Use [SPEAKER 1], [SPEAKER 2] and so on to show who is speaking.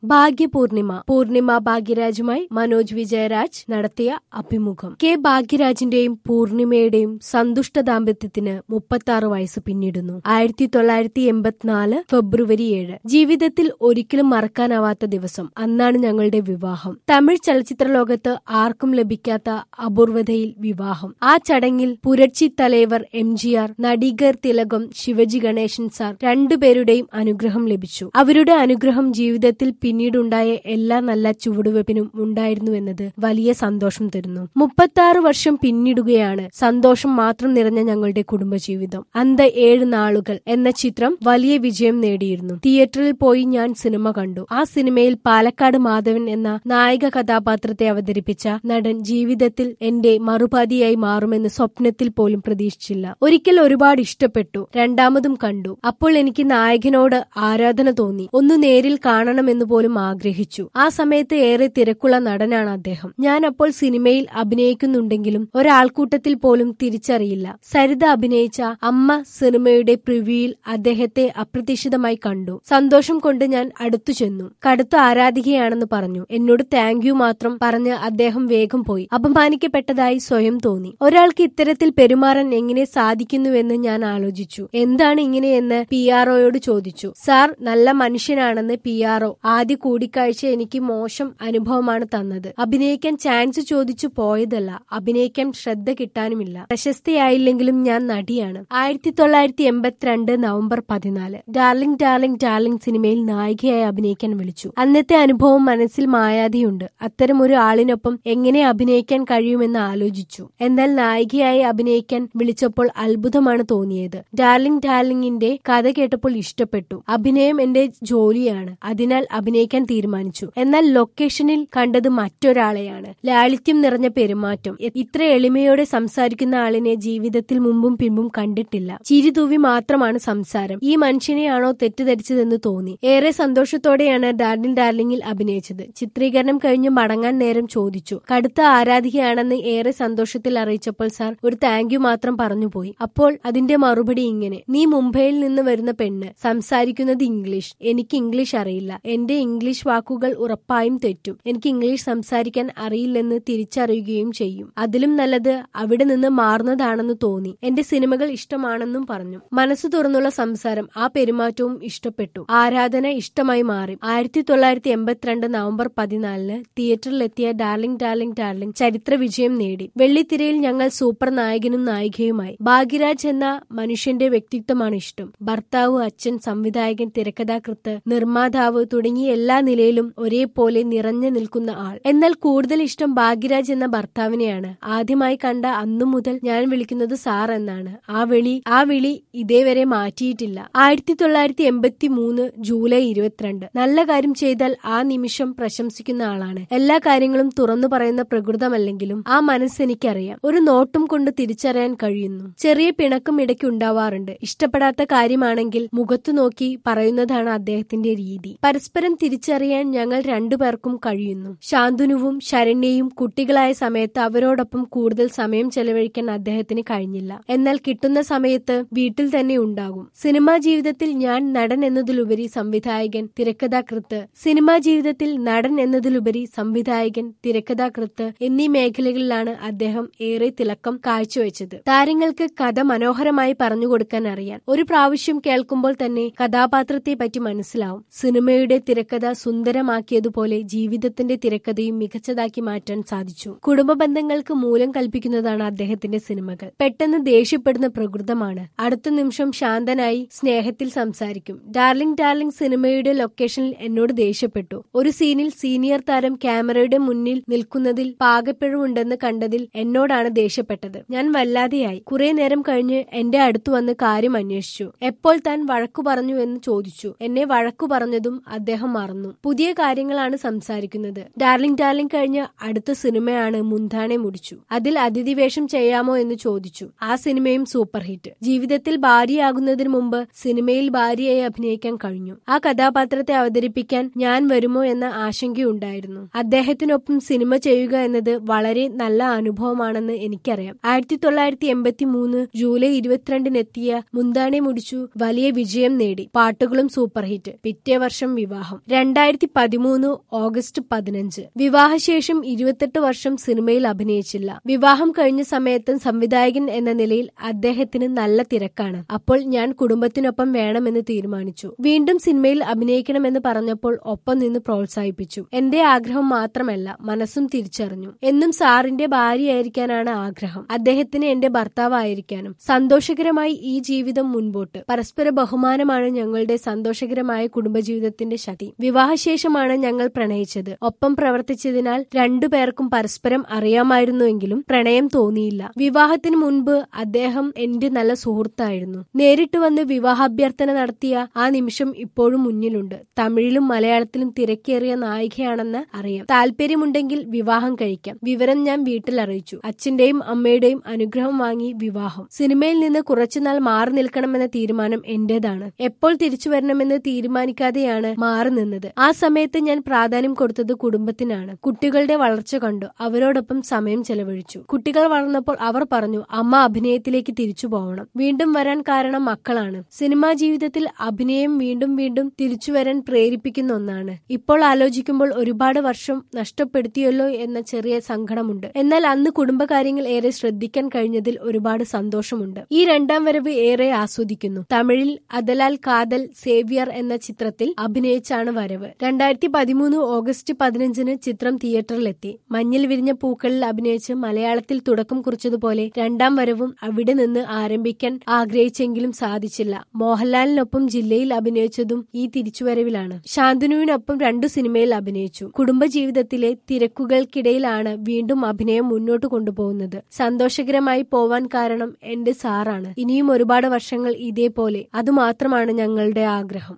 [SPEAKER 1] ഭാഗ്യപൂർണിമ പൂർണിമ ഭാഗ്യരാജുമായി മനോജ് വിജയരാജ് നടത്തിയ അഭിമുഖം കെ ഭാഗ്യരാജിന്റെയും പൂർണിമയുടെയും സന്തുഷ്ട ദാമ്പത്യത്തിന് മുപ്പത്തി ആറ് വയസ്സ് പിന്നിടുന്നു ആയിരത്തി തൊള്ളായിരത്തി എൺപത്തിനാല് ഫെബ്രുവരി ഏഴ് ജീവിതത്തിൽ ഒരിക്കലും മറക്കാനാവാത്ത ദിവസം അന്നാണ് ഞങ്ങളുടെ വിവാഹം തമിഴ് ചലച്ചിത്ര ലോകത്ത് ആർക്കും ലഭിക്കാത്ത അപൂർവതയിൽ വിവാഹം ആ ചടങ്ങിൽ Puratchi Thalaivar M G R Nadigar Thilagam Sivaji Ganesan sir രണ്ടുപേരുടെയും അനുഗ്രഹം ലഭിച്ചു അവരുടെ അനുഗ്രഹം ജീവിതത്തിൽ പിന്നീടുണ്ടായ എല്ലാ നല്ല ചുവടുവെപ്പിനും ഉണ്ടായിരുന്നുവെന്നത് വലിയ സന്തോഷം തരുന്നു മുപ്പത്തി വർഷം പിന്നിടുകയാണ് സന്തോഷം മാത്രം നിറഞ്ഞ ഞങ്ങളുടെ കുടുംബജീവിതം അന്ത ഏഴ് നാളുകൾ എന്ന ചിത്രം വലിയ വിജയം നേടിയിരുന്നു തിയേറ്ററിൽ പോയി ഞാൻ സിനിമ കണ്ടു ആ സിനിമയിൽ പാലക്കാട് മാധവൻ എന്ന നായിക കഥാപാത്രത്തെ അവതരിപ്പിച്ച നടൻ ജീവിതത്തിൽ എന്റെ മറുപതിയായി മാറുമെന്ന് സ്വപ്നത്തിൽ പോലും പ്രതീക്ഷിച്ചില്ല ഒരിക്കൽ ഒരുപാട് ഇഷ്ടപ്പെട്ടു രണ്ടാമതും കണ്ടു അപ്പോൾ എനിക്ക് നായകനോട് ആരാധന തോന്നി ഒന്ന് നേരിൽ കാണണമെന്ന് പോലും ആഗ്രഹിച്ചു ആ സമയത്ത് ഏറെ തിരക്കുള്ള നടനാണ് അദ്ദേഹം ഞാൻ അപ്പോൾ സിനിമയിൽ അഭിനയിക്കുന്നുണ്ടെങ്കിലും ഒരാൾക്കൂട്ടത്തിൽ പോലും തിരിച്ചറിയില്ല സരിത അഭിനയിച്ച അമ്മ സിനിമയുടെ പ്രിവ്യൂയിൽ അദ്ദേഹത്തെ അപ്രതീക്ഷിതമായി കണ്ടു സന്തോഷം കൊണ്ട് ഞാൻ അടുത്തു ചെന്നു കടുത്ത ആരാധികയാണെന്ന് പറഞ്ഞു എന്നോട് താങ്ക് യു മാത്രം പറഞ്ഞ് അദ്ദേഹം വേഗം പോയി അപമാനിക്കപ്പെട്ടതായി സ്വയം തോന്നി ഒരാൾക്ക് ഇത്തരത്തിൽ പെരുമാറാൻ എങ്ങനെ സാധിക്കുന്നുവെന്ന് ഞാൻ ആലോചിച്ചു എന്താണ് ഇങ്ങനെയെന്ന് പി ആർഒയോട് ചോദിച്ചു സാർ നല്ല മനുഷ്യനാണെന്ന് പി ആർഒ ആദ്യ കൂടിക്കാഴ്ച എനിക്ക് മോശം അനുഭവമാണ് തന്നത് അഭിനയിക്കാൻ ചാൻസ് ചോദിച്ചു പോയതല്ല അഭിനയിക്കാൻ ശ്രദ്ധ കിട്ടാനുമില്ല പ്രശസ്തിയായില്ലെങ്കിലും ഞാൻ നടിയാണ് ആയിരത്തി തൊള്ളായിരത്തി എൺപത്തിരണ്ട് നവംബർ പതിനാല് ഡാർലിംഗ് ഡാർലിംഗ് ഡാർലിംഗ് സിനിമയിൽ നായികയായി അഭിനയിക്കാൻ വിളിച്ചു അന്നത്തെ അനുഭവം മനസ്സിൽ മായാതെയുണ്ട് അത്തരം ഒരു ആളിനൊപ്പം എങ്ങനെ അഭിനയിക്കാൻ കഴിയുമെന്ന് ആലോചിച്ചു എന്നാൽ നായികയായി അഭിനയിക്കാൻ വിളിച്ചപ്പോൾ അത്ഭുതമാണ് തോന്നിയത് ഡാർലിംഗ് ഡാർലിംഗിന്റെ കഥ കേട്ടപ്പോൾ ഇഷ്ടപ്പെട്ടു അഭിനയം എന്റെ ജോലിയാണ് അതിനാൽ അഭിനയിക്കാൻ തീരുമാനിച്ചു എന്നാൽ ലൊക്കേഷനിൽ കണ്ടത് മറ്റൊരാളെയാണ് ലാളിത്യം നിറഞ്ഞ പെരുമാറ്റം ഇത്ര എളിമയോടെ സംസാരിക്കുന്ന ആളിനെ ജീവിതത്തിൽ മുമ്പും പിമ്പും കണ്ടിട്ടില്ല ചിരിതൂവി മാത്രമാണ് സംസാരം ഈ മനുഷ്യനെയാണോ തെറ്റിദ്ധരിച്ചതെന്ന് തോന്നി ഏറെ സന്തോഷത്തോടെയാണ് ഡാർലിംഗ് ഡാർലിംഗിൽ അഭിനയിച്ചത് ചിത്രീകരണം കഴിഞ്ഞ് മടങ്ങാൻ നേരം ചോദിച്ചു കടുത്ത ആരാധികയാണെന്ന് ഏറെ സന്തോഷത്തിൽ അറിയിച്ചപ്പോൾ സാർ ഒരു താങ്ക് യു മാത്രം പറഞ്ഞുപോയി അപ്പോൾ അതിന്റെ മറുപടി ഇങ്ങനെ നീ മുംബൈയിൽ നിന്ന് വരുന്ന പെണ്ണ് സംസാരിക്കുന്നത് ഇംഗ്ലീഷ് എനിക്ക് ഇംഗ്ലീഷ് അറിയില്ല എന്റെ ഇംഗ്ലീഷ് വാക്കുകൾ ഉറപ്പായും തെറ്റും എനിക്ക് ഇംഗ്ലീഷ് സംസാരിക്കാൻ അറിയില്ലെന്ന് തിരിച്ചറിയുകയും ചെയ്യും അതിലും നല്ലത് അവിടെ നിന്ന് മാറുന്നതാണെന്ന് തോന്നി എന്റെ സിനിമകൾ ഇഷ്ടമാണെന്നും പറഞ്ഞു മനസ്സ് തുറന്നുള്ള സംസാരം ആ പെരുമാറ്റവും ഇഷ്ടപ്പെട്ടു ആരാധന ഇഷ്ടമായി മാറി ആയിരത്തി തൊള്ളായിരത്തി എൺപത്തിരണ്ട് നവംബർ പതിനാലിന് തിയേറ്ററിലെത്തിയ ഡാർലിംഗ് ഡാർലിംഗ് ഡാർലിംഗ് ചരിത്ര വിജയം നേടി വെള്ളിത്തിരയിൽ ഞങ്ങൾ സൂപ്പർ നായകനും നായികയുമായി ഭാഗ്യരാജ് എന്ന മനുഷ്യന്റെ വ്യക്തിത്വമാണ് ഇഷ്ടം ഭർത്താവ് അച്ഛൻ സംവിധായകൻ തിരക്കഥാകൃത്ത് നിർമ്മാതാവ് തുടങ്ങിയ എല്ലാ നിലയിലും ഒരേപോലെ നിറഞ്ഞു നിൽക്കുന്ന ആൾ എന്നാൽ കൂടുതൽ ഇഷ്ടം ഭാഗ്യരാജ് എന്ന ഭർത്താവിനെയാണ് ആദ്യമായി കണ്ട അന്നു മുതൽ ഞാൻ വിളിക്കുന്നത് സാർ എന്നാണ് ആ വിളി ആ വിളി ഇതേവരെ മാറ്റിയിട്ടില്ല ആയിരത്തി തൊള്ളായിരത്തി എൺപത്തി മൂന്ന് ജൂലൈ ഇരുപത്തിരണ്ട് നല്ല കാര്യം ചെയ്താൽ ആ നിമിഷം പ്രശംസിക്കുന്ന ആളാണ് എല്ലാ കാര്യങ്ങളും തുറന്നു പറയുന്ന പ്രകൃതമല്ലെങ്കിലും ആ മനസ്സ് എനിക്കറിയാം ഒരു നോട്ടം കൊണ്ട് തിരിച്ചറിയാൻ കഴിയുന്നു ചെറിയ പിണക്കം ഇടയ്ക്ക് ഉണ്ടാവാറുണ്ട് ഇഷ്ടപ്പെടാത്ത കാര്യമാണെങ്കിൽ മുഖത്തു നോക്കി പറയുന്നതാണ് അദ്ദേഹത്തിന്റെ രീതി പരസ്പരം തിരിച്ചറിയാൻ ഞങ്ങൾ രണ്ടുപേർക്കും കഴിയുന്നു ശാന്തുനുവും ശരണ്യയും കുട്ടികളായ സമയത്ത് അവരോടൊപ്പം കൂടുതൽ സമയം ചെലവഴിക്കാൻ അദ്ദേഹത്തിന് കഴിഞ്ഞില്ല എന്നാൽ കിട്ടുന്ന സമയത്ത് വീട്ടിൽ തന്നെ ഉണ്ടാകും സിനിമാ ജീവിതത്തിൽ ഞാൻ നടൻ എന്നതിലുപരി സംവിധായകൻ തിരക്കഥാകൃത്ത് സിനിമാ ജീവിതത്തിൽ നടൻ എന്നതിലുപരി സംവിധായകൻ തിരക്കഥാകൃത്ത് എന്നീ മേഖലകളിലാണ് അദ്ദേഹം ഏറെ തിളക്കം കാഴ്ചവെച്ചത് താരങ്ങൾക്ക് കഥ മനോഹരമായി പറഞ്ഞുകൊടുക്കാൻ അറിയാം ഒരു പ്രാവശ്യം കേൾക്കുമ്പോൾ തന്നെ കഥാപാത്രത്തെ പറ്റി മനസ്സിലാവും സിനിമയുടെ തിരക്കഥ സുന്ദരമാക്കിയതുപോലെ ജീവിതത്തിന്റെ തിരക്കഥയും മികച്ചതാക്കി മാറ്റാൻ സാധിച്ചു കുടുംബ ബന്ധങ്ങൾക്ക് മൂലം കൽപ്പിക്കുന്നതാണ് അദ്ദേഹത്തിന്റെ സിനിമകൾ പെട്ടെന്ന് ദേഷ്യപ്പെടുന്ന പ്രകൃതമാണ് അടുത്ത നിമിഷം ശാന്തനായി സ്നേഹത്തിൽ സംസാരിക്കും ഡാർലിംഗ് ഡാർലിംഗ് സിനിമയുടെ ലൊക്കേഷനിൽ എന്നോട് ദേഷ്യപ്പെട്ടു ഒരു സീനിൽ സീനിയർ താരം ക്യാമറയുടെ മുന്നിൽ നിൽക്കുന്നതിൽ പാകപ്പിഴവുണ്ടെന്ന് കണ്ടതിൽ എന്നോടാണ് ദേഷ്യപ്പെട്ടത് ഞാൻ വല്ലാതെയായി കുറെ നേരം കഴിഞ്ഞ് എന്റെ അടുത്ത് വന്ന് കാര്യം അന്വേഷിച്ചു എപ്പോൾ താൻ വഴക്കു പറഞ്ഞു എന്ന് ചോദിച്ചു എന്നെ വഴക്കു പറഞ്ഞതും അദ്ദേഹം മറന്നു പുതിയ കാര്യങ്ങളാണ് സംസാരിക്കുന്നത് ഡാർലിംഗ് ഡാർലിംഗ് കഴിഞ്ഞ അടുത്ത സിനിമയാണ് മുന്താനെ മുടിച്ചു അതിൽ അതിഥിവേഷം ചെയ്യാമോ എന്ന് ചോദിച്ചു ആ സിനിമയും സൂപ്പർ ഹിറ്റ് ജീവിതത്തിൽ ഭാര്യയാകുന്നതിന് മുമ്പ് സിനിമയിൽ ഭാര്യയായി അഭിനയിക്കാൻ കഴിഞ്ഞു ആ കഥാപാത്രത്തെ അവതരിപ്പിക്കാൻ ഞാൻ വരുമോ എന്ന ആശങ്കയുണ്ടായിരുന്നു അദ്ദേഹത്തിനൊപ്പം സിനിമ ചെയ്യുക എന്നത് വളരെ നല്ല അനുഭവമാണെന്ന് എനിക്കറിയാം ആയിരത്തി തൊള്ളായിരത്തി എൺപത്തി മൂന്ന് ജൂലൈ ഇരുപത്തിരണ്ടിനെത്തിയ മുന്താനെ മുടിച്ചു വലിയ വിജയം നേടി പാട്ടുകളും സൂപ്പർ ഹിറ്റ് പിറ്റേ വർഷം വിവാഹം രണ്ടായിരത്തി പതിമൂന്ന് ഓഗസ്റ്റ് പതിനഞ്ച് വിവാഹശേഷം ഇരുപത്തെട്ട് വർഷം സിനിമയിൽ അഭിനയിച്ചില്ല വിവാഹം കഴിഞ്ഞ സമയത്തും സംവിധായകൻ എന്ന നിലയിൽ അദ്ദേഹത്തിന് നല്ല തിരക്കാണ് അപ്പോൾ ഞാൻ കുടുംബത്തിനൊപ്പം വേണമെന്ന് തീരുമാനിച്ചു വീണ്ടും സിനിമയിൽ അഭിനയിക്കണമെന്ന് പറഞ്ഞപ്പോൾ ഒപ്പം നിന്ന് പ്രോത്സാഹിപ്പിച്ചു എന്റെ ആഗ്രഹം മാത്രമല്ല മനസ്സും തിരിച്ചറിഞ്ഞു എന്നും സാറിന്റെ ഭാര്യയായിരിക്കാനാണ് ആഗ്രഹം അദ്ദേഹത്തിന് എന്റെ ഭർത്താവായിരിക്കാനും സന്തോഷകരമായി ഈ ജീവിതം മുൻപോട്ട് പരസ്പര ബഹുമാനമാണ് ഞങ്ങളുടെ സന്തോഷകരമായ കുടുംബജീവിതത്തിന്റെ ശക്തി വിവാഹശേഷമാണ് ഞങ്ങൾ പ്രണയിച്ചത് ഒപ്പം പ്രവർത്തിച്ചതിനാൽ രണ്ടുപേർക്കും പരസ്പരം അറിയാമായിരുന്നുവെങ്കിലും പ്രണയം തോന്നിയില്ല വിവാഹത്തിന് മുൻപ് അദ്ദേഹം എന്റെ നല്ല സുഹൃത്തായിരുന്നു നേരിട്ട് വന്ന് വിവാഹാഭ്യർത്ഥന നടത്തിയ ആ നിമിഷം ഇപ്പോഴും മുന്നിലുണ്ട് തമിഴിലും മലയാളത്തിലും തിരക്കേറിയ നായികയാണെന്ന് അറിയാം താല്പര്യമുണ്ടെങ്കിൽ വിവാഹം കഴിക്കാം വിവരം ഞാൻ വീട്ടിൽ അറിയിച്ചു അച്ഛന്റെയും അമ്മയുടെയും അനുഗ്രഹം വാങ്ങി വിവാഹം സിനിമയിൽ നിന്ന് കുറച്ചുനാൾ മാറി നിൽക്കണമെന്ന തീരുമാനം എന്റേതാണ് എപ്പോൾ തിരിച്ചു വരണമെന്ന് തീരുമാനിക്കാതെയാണ് മാറി നിന്നത് ആ സമയത്ത് ഞാൻ പ്രാധാന്യം കൊടുത്തത് കുടുംബത്തിനാണ് കുട്ടികളുടെ വളർച്ച കണ്ടു അവരോടൊപ്പം സമയം ചെലവഴിച്ചു കുട്ടികൾ വളർന്നപ്പോൾ അവർ പറഞ്ഞു അമ്മ അഭിനയത്തിലേക്ക് തിരിച്ചു പോകണം വീണ്ടും വരാൻ കാരണം മക്കളാണ് സിനിമാ ജീവിതത്തിൽ അഭിനയം വീണ്ടും വീണ്ടും തിരിച്ചു വരാൻ പ്രേരിപ്പിക്കുന്ന ഒന്നാണ് ഇപ്പോൾ ആലോചിക്കുമ്പോൾ ഒരുപാട് വർഷം നഷ്ടപ്പെടുത്തിയല്ലോ എന്ന ചെറിയ സങ്കടമുണ്ട് എന്നാൽ അന്ന് കുടുംബകാര്യങ്ങൾ ഏറെ ശ്രദ്ധിക്കാൻ കഴിഞ്ഞതിൽ ഒരുപാട് സന്തോഷമുണ്ട് ഈ രണ്ടാം വരവ് ഏറെ ആസ്വദിക്കുന്നു തമിഴിൽ അതലാൽ കാതൽ സേവിയർ എന്ന ചിത്രത്തിൽ അഭിനയിച്ചാണ് വരവ് രണ്ടായിരത്തി പതിമൂന്ന് ഓഗസ്റ്റ് പതിനഞ്ചിന് ചിത്രം തിയേറ്ററിലെത്തി മഞ്ഞിൽ വിരിഞ്ഞ പൂക്കളിൽ അഭിനയിച്ച് മലയാളത്തിൽ തുടക്കം കുറിച്ചതുപോലെ രണ്ടാം വരവും അവിടെ നിന്ന് ആരംഭിക്കാൻ ആഗ്രഹിച്ചെങ്കിലും സാധിച്ചില്ല മോഹൻലാലിനൊപ്പം ജില്ലയിൽ അഭിനയിച്ചതും ഈ തിരിച്ചുവരവിലാണ് ശാന്തനുവിനൊപ്പം രണ്ടു സിനിമയിൽ അഭിനയിച്ചു കുടുംബജീവിതത്തിലെ തിരക്കുകൾക്കിടയിലാണ് വീണ്ടും അഭിനയം മുന്നോട്ട് കൊണ്ടുപോകുന്നത് സന്തോഷകരമായി പോവാൻ കാരണം എന്റെ സാറാണ് ഇനിയും ഒരുപാട് വർഷങ്ങൾ ഇതേപോലെ അതുമാത്രമാണ് ഞങ്ങളുടെ ആഗ്രഹം